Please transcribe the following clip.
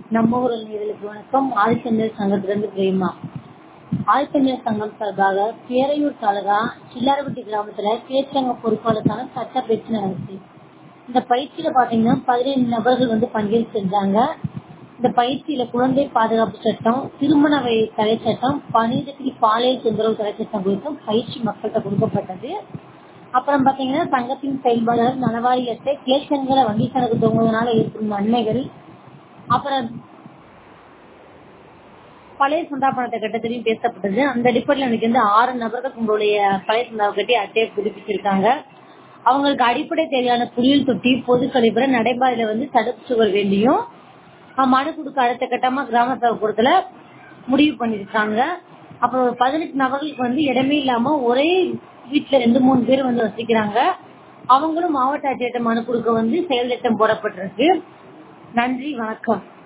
நம்ம ஊர் நேயர்களுக்கு வணக்கம் ஆதிச்சந்திரன் சங்கத்திலிருந்து பிரேமா ஆதிச்சந்திரன் சங்கம் சார்பாக பேரையூர் தாலுகா சில்லாரப்பட்டி கிராமத்துல கிளைச்சங்க பொறுப்பாளருக்கான சட்ட பயிற்சி நடந்துச்சு இந்த பயிற்சியில பாத்தீங்கன்னா பதினைந்து நபர்கள் வந்து பங்கேற்றிருந்தாங்க இந்த பயிற்சியில குழந்தை பாதுகாப்பு சட்டம் திருமண வயது தடை சட்டம் பணியிடத்தில் பாலியல் தொந்தரவு தடை சட்டம் குறித்தும் பயிற்சி மக்கள்கிட்ட கொடுக்கப்பட்டது அப்புறம் பாத்தீங்கன்னா சங்கத்தின் செயல்பாடுகள் நலவாரியத்தை கிளைச்சங்களை வங்கி கணக்கு துவங்குவதனால ஏற்படும் நன்மைகள் அப்புறம் பழைய சந்தா பணத்தை கட்டத்திலையும் பேசப்பட்டது அந்த அடிப்படையில் எனக்கு வந்து ஆறு நபர்கள் உங்களுடைய பழைய சந்தாவை கட்டி அட்டையை புதுப்பிச்சிருக்காங்க அவங்களுக்கு அடிப்படை தேவையான குளியல் தொட்டி பொது கழிப்பறை நடைபாதையில வந்து தடுப்பு சுவர் வேண்டியும் அஹ் மனு கொடுக்க அடுத்த கட்டமா கிராம சபைக்கூடத்துல முடிவு பண்ணிருக்காங்க அப்புறம் ஒரு பதினெட்டு நபர்களுக்கு வந்து இடமே இல்லாம ஒரே வீட்டுல ரெண்டு மூணு பேர் வந்து வசிக்கிறாங்க அவங்களும் மாவட்ட ஆட்சியர்கிட்ட மனு கொடுக்க வந்து செயல் திட்டம் போடப்பட்டிருக்கு நன்றி வணக்கம்